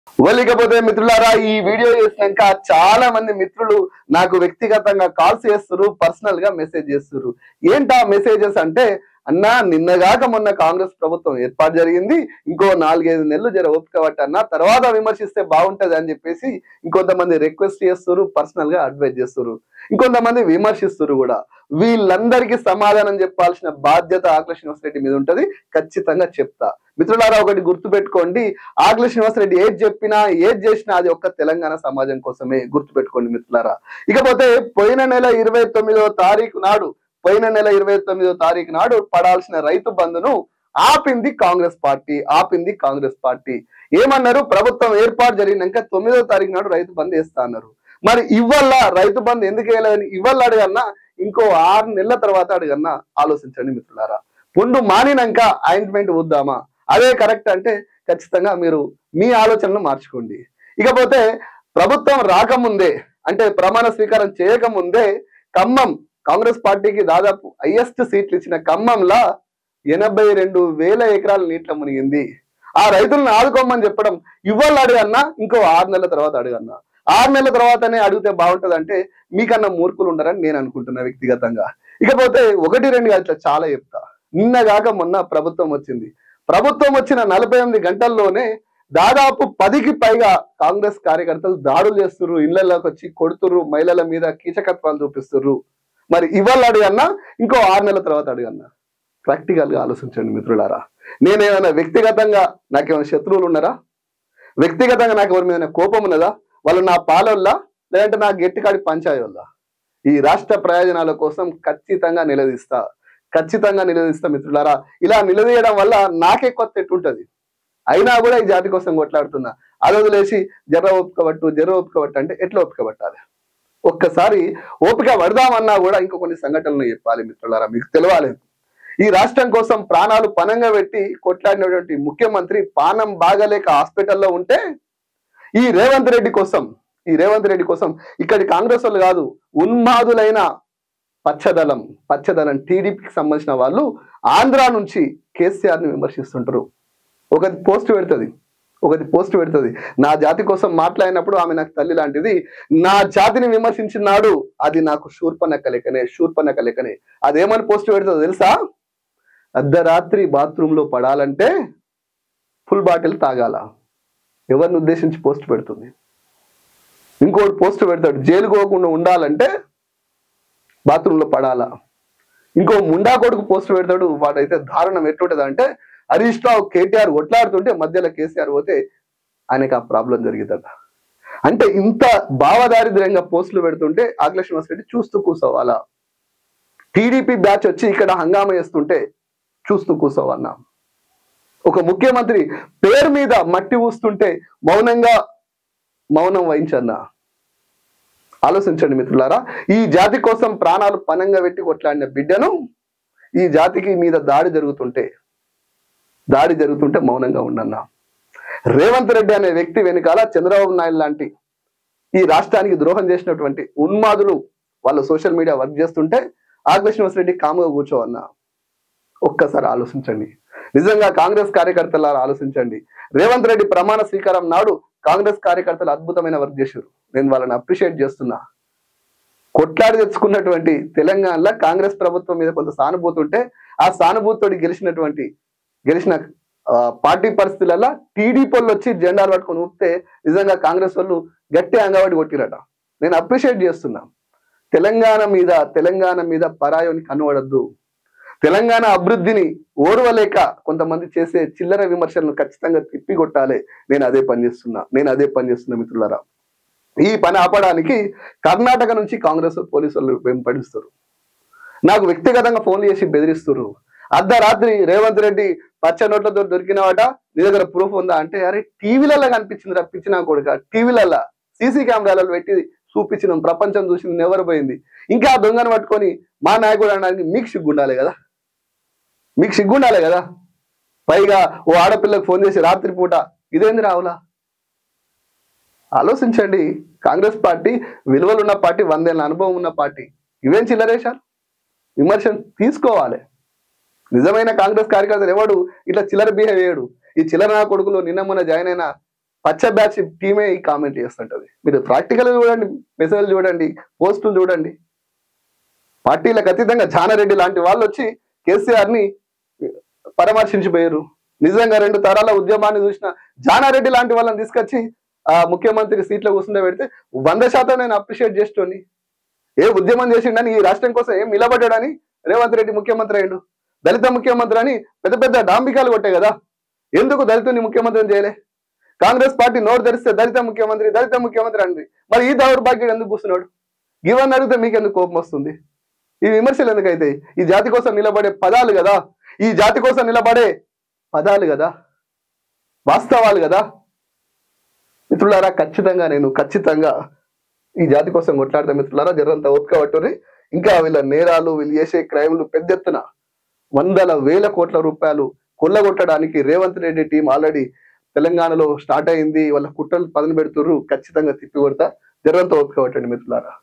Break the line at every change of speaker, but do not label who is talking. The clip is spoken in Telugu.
వెళ్ళకపోతే మిత్రులారా ఈ వీడియో చేసినాక చాలా మంది మిత్రులు నాకు వ్యక్తిగతంగా కాల్స్ చేస్తున్నారు పర్సనల్ గా మెసేజ్ చేస్తున్నారు ఏంటా మెసేజెస్ అంటే అన్నా నిన్నగాక మొన్న కాంగ్రెస్ ప్రభుత్వం ఏర్పాటు జరిగింది ఇంకో నాలుగైదు నెలలు జర ఓపిక పట్టన్నా తర్వాత విమర్శిస్తే బాగుంటది అని చెప్పేసి ఇంకొంతమంది రిక్వెస్ట్ చేస్తారు పర్సనల్ గా అడ్వైజ్ చేస్తారు ఇంకొంతమంది విమర్శిస్తారు కూడా వీళ్ళందరికీ సమాధానం చెప్పాల్సిన బాధ్యత ఆకుల శ్రీనివాస్ రెడ్డి మీద ఉంటది ఖచ్చితంగా చెప్తా మిత్రులారా ఒకటి గుర్తు పెట్టుకోండి ఆకుల శ్రీనివాస్ రెడ్డి ఏది చెప్పినా ఏది చేసినా అది ఒక్క తెలంగాణ సమాజం కోసమే గుర్తు పెట్టుకోండి మిత్రులారా ఇకపోతే పోయిన నెల ఇరవై తొమ్మిదో తారీఖు నాడు పోయిన నెల ఇరవై తొమ్మిదో తారీఖు నాడు పడాల్సిన రైతు బంధును ఆపింది కాంగ్రెస్ పార్టీ ఆపింది కాంగ్రెస్ పార్టీ ఏమన్నారు ప్రభుత్వం ఏర్పాటు జరిగినాక తొమ్మిదో తారీఖు నాడు రైతు బంద్ వేస్తా అన్నారు మరి ఇవ్వల్ల రైతు బంద్ ఎందుకు వేయలేదని ఇవ్వల్ల అడగన్నా ఇంకో ఆరు నెలల తర్వాత అడగన్నా ఆలోచించండి మిత్రులారా పుండు మానినాక ఆయింట్మెంట్ వద్దామా అదే కరెక్ట్ అంటే ఖచ్చితంగా మీరు మీ ఆలోచనలు మార్చుకోండి ఇకపోతే ప్రభుత్వం రాకముందే అంటే ప్రమాణ స్వీకారం చేయకముందే ఖమ్మం కాంగ్రెస్ పార్టీకి దాదాపు హైయెస్ట్ సీట్లు ఇచ్చిన ఖమ్మంలా ఎనభై రెండు వేల ఎకరాల నీటిలో మునిగింది ఆ రైతులను ఆదుకోమని చెప్పడం ఇవ్వాలి అడగన్నా ఇంకో ఆరు నెలల తర్వాత అడగన్నా ఆరు నెలల తర్వాతనే అడిగితే బాగుంటది అంటే మీకన్నా మూర్ఖులు ఉండరని నేను అనుకుంటున్నా వ్యక్తిగతంగా ఇకపోతే ఒకటి రెండు కాదు ఇట్లా చాలా చెప్తా నిన్నగాక మొన్న ప్రభుత్వం వచ్చింది ప్రభుత్వం వచ్చిన నలభై ఎనిమిది గంటల్లోనే దాదాపు పదికి పైగా కాంగ్రెస్ కార్యకర్తలు దాడులు చేస్తుర్రు ఇళ్లలోకి వచ్చి కొడుతుర్రు మహిళల మీద కీచకత్వాలు చూపిస్తుర్రు మరి ఇవాళ అడిగన్నా ఇంకో ఆరు నెలల తర్వాత అడిగన్నా ప్రాక్టికల్ గా ఆలోచించండి మిత్రులారా నేనేమైనా వ్యక్తిగతంగా నాకేమైనా శత్రువులు ఉన్నారా వ్యక్తిగతంగా నాకు ఎవరి మీద కోపం ఉన్నదా వాళ్ళు నా పాలొల్లా లేదంటే నా గట్టికాడి పంచాయి వల్ల ఈ రాష్ట్ర ప్రయోజనాల కోసం ఖచ్చితంగా నిలదీస్తా ఖచ్చితంగా నిలదీస్తా మిత్రులారా ఇలా నిలదీయడం వల్ల నాకే కొత్త ఎట్టుంటది అయినా కూడా ఈ జాతి కోసం కొట్లాడుతున్నా అది వదిలేసి జర్ర ఓపిక పట్టు జర్ర ఓపిక పట్టు అంటే ఎట్లా ఓపిక పట్టాలి ఒక్కసారి ఓపిక పడదామన్నా కూడా ఇంకో కొన్ని సంఘటనలు చెప్పాలి మిత్రులారా మీకు తెలవాలి ఈ రాష్ట్రం కోసం ప్రాణాలు పనంగా పెట్టి కొట్లాడినటువంటి ముఖ్యమంత్రి పానం బాగలేక హాస్పిటల్లో ఉంటే ఈ రేవంత్ రెడ్డి కోసం ఈ రేవంత్ రెడ్డి కోసం ఇక్కడి కాంగ్రెస్ వాళ్ళు కాదు ఉన్మాదులైన పచ్చదళం పచ్చదళం టీడీపీకి సంబంధించిన వాళ్ళు ఆంధ్ర నుంచి కేసీఆర్ ని విమర్శిస్తుంటారు ఒకటి పోస్ట్ పెడుతుంది ఒకటి పోస్ట్ పెడుతుంది నా జాతి కోసం మాట్లాడినప్పుడు ఆమె నాకు తల్లి లాంటిది నా జాతిని విమర్శించినాడు అది నాకు శూర్పనక్క లెక్కనే శూర్పనక్క లెక్కనే అదేమని పోస్ట్ పెడుతుందో తెలుసా అర్ధరాత్రి బాత్రూమ్ లో పడాలంటే ఫుల్ బాటిల్ తాగాల ఎవరిని ఉద్దేశించి పోస్ట్ పెడుతుంది ఇంకోటి పోస్ట్ పెడతాడు జైలు పోకుండా ఉండాలంటే బాత్రూంలో పడాలా ఇంకో ముండా కొడుకు పోస్ట్ పెడతాడు వాడైతే దారుణం ఎట్లుంటది అంటే హరీష్ రావు కేటీఆర్ కొట్లాడుతుంటే మధ్యలో కేసీఆర్ పోతే ఆయనకి ఆ ప్రాబ్లం జరిగిందట అంటే ఇంత భావదారిద్ర్యంగా పోస్టులు పెడుతుంటే ఆకుల శ్రీనివాస్ రెడ్డి చూస్తూ కూర్చోవాలా టీడీపీ బ్యాచ్ వచ్చి ఇక్కడ హంగామా చేస్తుంటే చూస్తూ కూర్చోవన్నా ఒక ముఖ్యమంత్రి పేరు మీద మట్టి ఊస్తుంటే మౌనంగా మౌనం వహించన్నా ఆలోచించండి మిత్రులారా ఈ జాతి కోసం ప్రాణాలు పనంగా పెట్టి కొట్లాడిన బిడ్డను ఈ జాతికి మీద దాడి జరుగుతుంటే దాడి జరుగుతుంటే మౌనంగా ఉండన్నా రేవంత్ రెడ్డి అనే వ్యక్తి వెనుకాల చంద్రబాబు నాయుడు లాంటి ఈ రాష్ట్రానికి ద్రోహం చేసినటువంటి ఉన్మాదులు వాళ్ళు సోషల్ మీడియా వర్క్ చేస్తుంటే ఆకుల శ్రీనివాస్ రెడ్డి కాముగా కూర్చోవన్నా ఒక్కసారి ఆలోచించండి నిజంగా కాంగ్రెస్ కార్యకర్తలారా ఆలోచించండి రేవంత్ రెడ్డి ప్రమాణ స్వీకారం నాడు కాంగ్రెస్ కార్యకర్తలు అద్భుతమైన వర్క్ చేశారు నేను వాళ్ళని అప్రిషియేట్ చేస్తున్నా కొట్లాడి తెచ్చుకున్నటువంటి తెలంగాణలో కాంగ్రెస్ ప్రభుత్వం మీద కొంత సానుభూతి ఉంటే ఆ సానుభూతితోటి గెలిచినటువంటి గెలిచిన ఆ, పార్టీ పరిస్థితులలో టీడీపీ వాళ్ళు వచ్చి జెండాలు పట్టుకొని ఊపితే నిజంగా కాంగ్రెస్ వాళ్ళు గట్టి అంగవాడి కొట్టిరట నేను అప్రిషియేట్ చేస్తున్నా తెలంగాణ మీద తెలంగాణ మీద పరాయోని కనువడద్దు తెలంగాణ అభివృద్ధిని ఓర్వలేక కొంతమంది చేసే చిల్లర విమర్శలను ఖచ్చితంగా తిప్పి కొట్టాలి నేను అదే పని చేస్తున్నా నేను అదే పని చేస్తున్నా మిత్రులారా ఈ పని ఆపడానికి కర్ణాటక నుంచి కాంగ్రెస్ పోలీసులు వెంపడిస్తారు నాకు వ్యక్తిగతంగా ఫోన్లు చేసి బెదిరిస్తున్నారు అర్ధరాత్రి రేవంత్ రెడ్డి పచ్చ నోట్లతో దొరికినవాట నీ దగ్గర ప్రూఫ్ ఉందా అంటే అరే టీవీలలో కనిపించింది రప్పించిన కొడుక టీవీలలో సీసీ కెమెరాలలో పెట్టి చూపించినాం ప్రపంచం చూసింది ఎవరు పోయింది ఇంకా ఆ దొంగను పట్టుకొని మా నాయకుడు అనడానికి మీకు సిగ్గుండాలి కదా మీకు సిగ్గుండాలి కదా పైగా ఓ ఆడపిల్లకు ఫోన్ చేసి రాత్రి పూట ఇదేంది రావులా ఆలోచించండి కాంగ్రెస్ పార్టీ విలువలున్న పార్టీ వందేళ్ళ అనుభవం ఉన్న పార్టీ ఇవేం చిల్లరేశారు విమర్శ తీసుకోవాలి నిజమైన కాంగ్రెస్ కార్యకర్తలు ఎవడు ఇట్లా చిల్లర బిహేవ్ చేయడు ఈ చిల్లర నా కొడుకులు నిన్న మొన్న జాయిన్ అయిన పచ్చ బ్యాచ్ టీమే ఈ కామెంట్ చేస్తుంటది మీరు ప్రాక్టికల్ చూడండి మెసేజ్ చూడండి పోస్టులు చూడండి పార్టీలకు అతీతంగా జానారెడ్డి లాంటి వాళ్ళు వచ్చి కేసీఆర్ ని పరామర్శించిపోయారు నిజంగా రెండు తరాల ఉద్యమాన్ని చూసిన జానారెడ్డి లాంటి వాళ్ళని తీసుకొచ్చి ఆ ముఖ్యమంత్రి సీట్లో కూర్చుండే పెడితే వంద శాతం నేను అప్రిషియేట్ చేస్తోని ఏ ఉద్యమం చేసిండని ఈ రాష్ట్రం కోసం ఏం నిలబడ్డాడని రేవంత్ రెడ్డి ముఖ్యమంత్రి అయ్యిండు దళిత ముఖ్యమంత్రి అని పెద్ద పెద్ద డాంబికాలు కొట్టాయి కదా ఎందుకు దళితుని ముఖ్యమంత్రిని చేయలే కాంగ్రెస్ పార్టీ నోరు తెరిస్తే దళిత ముఖ్యమంత్రి దళిత ముఖ్యమంత్రి అండి మరి ఈ దౌర్భాగ్యుడు ఎందుకు కూర్చున్నాడు గివన్ అడిగితే మీకు ఎందుకు కోపం వస్తుంది ఈ విమర్శలు ఎందుకైతే ఈ జాతి కోసం నిలబడే పదాలు కదా ఈ జాతి కోసం నిలబడే పదాలు కదా వాస్తవాలు కదా మిత్రులారా ఖచ్చితంగా నేను ఖచ్చితంగా ఈ జాతి కోసం కొట్లాడతా మిత్రులారా జరంతా ఓపిక పట్టుర్రి ఇంకా వీళ్ళ నేరాలు వీళ్ళు చేసే క్రైమ్లు పెద్ద ఎత్తున వందల వేల కోట్ల రూపాయలు కొల్లగొట్టడానికి రేవంత్ రెడ్డి టీం ఆల్రెడీ తెలంగాణలో స్టార్ట్ అయింది వాళ్ళ కుట్రలు పదన పెడుతుర్రు ఖచ్చితంగా తిప్పి కొడతా జరంతా ఓపిక పట్టండి మిత్రులారా